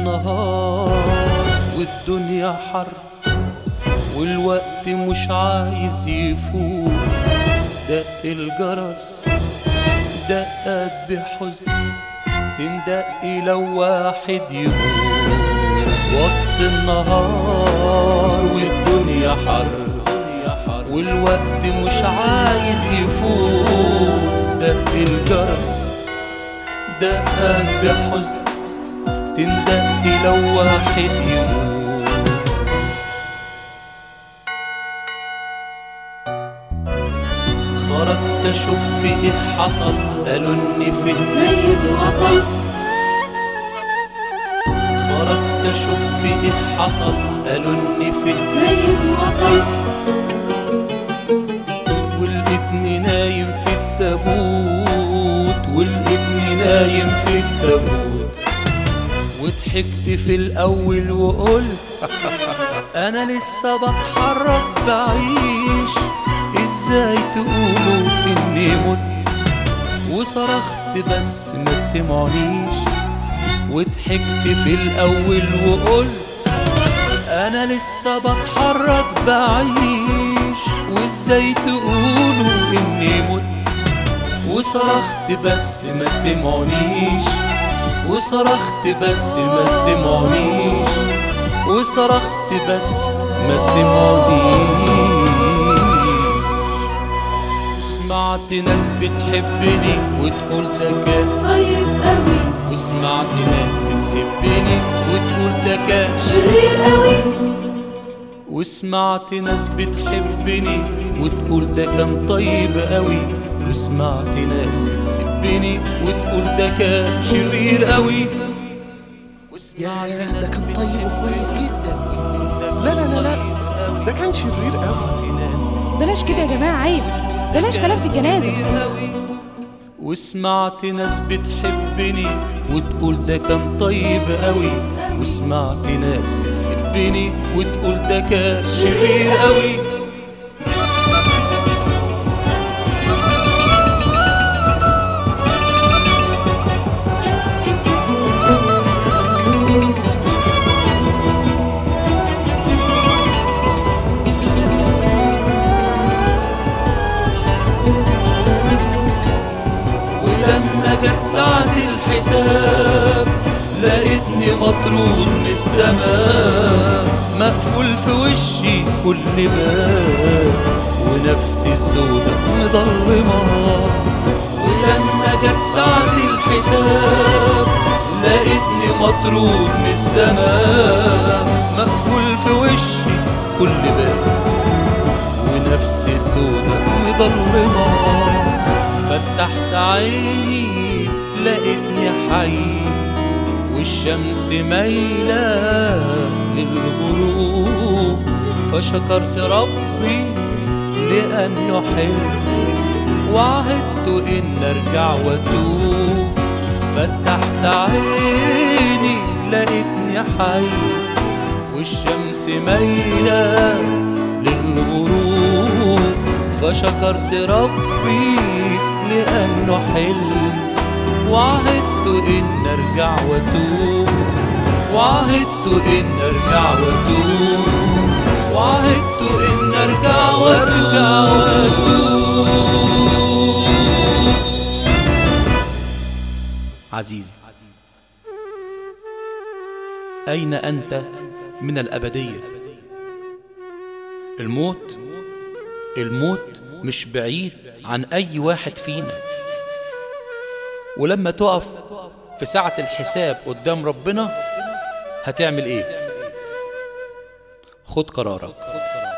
النهار والدنيا حر والوقت مش عايز يفوت دق الجرس دقت بحزن تندق لو واحد يموت وسط النهار والدنيا حر والوقت مش عايز يفوت دق الجرس دقت بحزن تندق لو واحد يموت خرجت اشوف في ايه حصل قالوا اني في ميت وصل خرجت اشوف في ايه حصل قالوا اني في ميت وصل ولقيتني نايم في التابوت ولقيتني نايم في التابوت وضحكت في الاول وقلت انا لسه بتحرك بعيش ازاي تقولوا اني مت وصرخت بس ما سمعونيش وضحكت في الاول وقلت انا لسه بتحرك بعيش وازاي تقولوا اني مت وصرخت بس ما سمعونيش وصرخت بس ما سمعونيش وصرخت بس ما سمعونيش سمعت ناس بتحبني وتقول ده كان طيب قوي وسمعت ناس بتسبني وتقول ده كان شرير قوي وسمعت ناس بتحبني وتقول ده كان طيب قوي وسمعت ناس بتسبني وتقول ده كان شرير قوي يا ده كان طيب وكويس جدا لا لا لا لا ده كان شرير قوي بلاش كده يا جماعة عيب بلاش كلام في الجنازة وسمعت ناس بتحبني وتقول ده كان طيب قوي وسمعت ناس بتسبني وتقول ده كان شرير قوي ولما جت ساعة الحساب لقيتني مطرود من السماء مقفول في وشي كل باب ونفسي السودة مضلمة ولما جت ساعة الحساب لقيتني مطرود من السماء مقفول في وشي كل باب ونفسي سودة مضلمة فتحت عيني لقيتني حي والشمس مايلة للغروب فشكرت ربي لأنه حلو وعدت إن أرجع وأتوب فتحت عيني لقيتني حي والشمس مايلة للغروب فشكرت ربي لأنه حلم وعدت إن أرجع وأتوب وعدت إن أرجع وأتوب وعدت إن أرجع وأرجع وأتوب عزيزي أين أنت من الأبدية الموت الموت مش بعيد عن أي واحد فينا ولما تقف في ساعة الحساب قدام ربنا هتعمل إيه خد قرارك